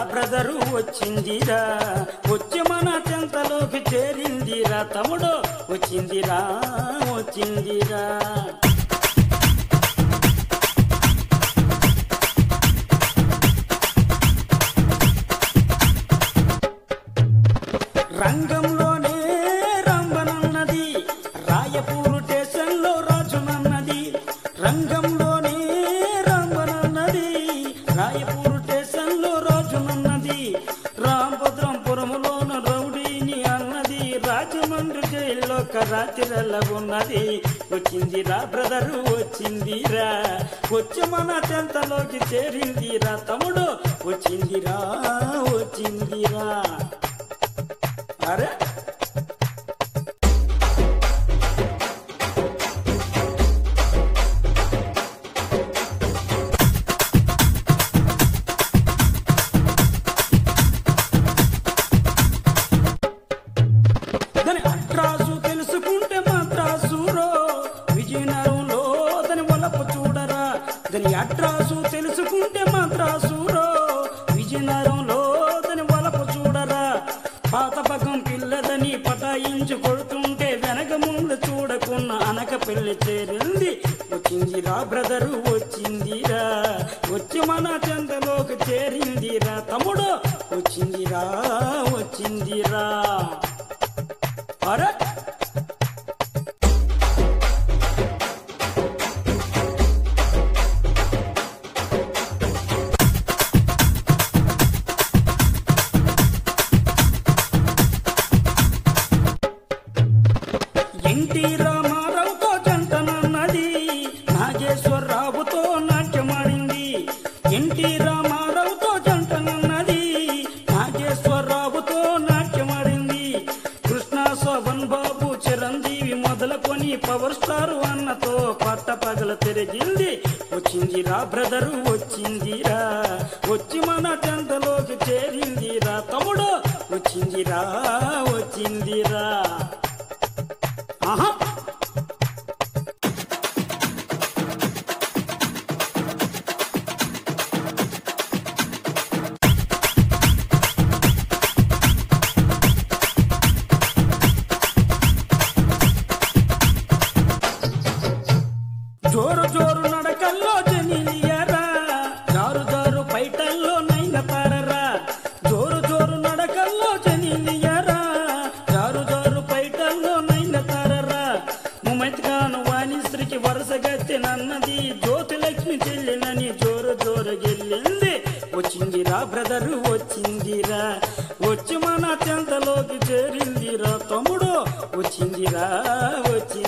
brother వచ్చిందిరా వచ్చి మన చెంతలోకి చేరిందిరా తమ్ముడు వచ్చిందిరా వచ్చిందిరా రంగంలోనే రంబనన్నది రాయపూరు స్టేషన్లో రాజునన్నది రంగంలోనే రంబనన్నది రాయపూరు స్టేషన్లో రాజునన్నది రాంభద్రంపురములోన రౌడీని అన్నది రాజమండ్రి జైల్లో కరాతిరల్ల ఉన్నది వచ్చిందిరా బ్రదరు వచ్చిందిరా వచ్చి మన చెంతలోకి చేరిందిరా తమ్ముడు వచ్చిందిరా వచ్చిందిరా అరే దాని అడ్రాసు తెలుసుకుంటే మాత్రాసురో విజయనగరంలో దాని వలపు చూడరా దాని అడ్రాసు తెలుసుకుంటే మాత్రాసురో విజయనగరంలో దాని వలపు చూడరా పాత పగం పిల్లదని పటాయించి కొడుతుంటే వెనక ముందు చూడకున్న అనక పెళ్లి చేరింది వచ్చిందిరా బ్రదరు వచ్చిందిరా వచ్చి మన చెంతలోకి చేరిందిరా తమ్ముడు వచ్చిందిరా వచ్చిందిరా అరే ఎన్టీ రామారావుతో జంటనన్నది నాగేశ్వరరావుతో నాట్యమాడింది ఎన్టీ రామారావుతో జంటనన్నది నాగేశ్వరరావుతో నాట్యమాడింది కృష్ణ శోభన్ బాబు చిరంజీవి మొదలుకొని పవర్ స్టార్ అన్నతో పట్ట పగల తిరిగింది వచ్చిందిరా బ్రదరు వచ్చిందిరా వచ్చి మన చెంతలోకి చేరిందిరా తమ్ముడు వచ్చిందిరా వచ్చిందిరా ఆహా జోరు జోరు నడకల్లో జనిలియరా జారు జారు పైటల్లో నైన తారరా జోరు జోరు నడకల్లో జనిలియరా జారు జారు పైటల్లో నైన తారరా ముమైత్ ఖాన్ వాణిశ్రీకి వరుసగత్తెనన్నది జ్యోతి లక్ష్మి చెల్లినని జోరు జోరు గెల్లింది వచ్చిందిరా బ్రదరు వచ్చిందిరా వచ్చి మన చెంతలోకి చేరిందిరా తమ్ముడు వచ్చిందిరా వచ్చి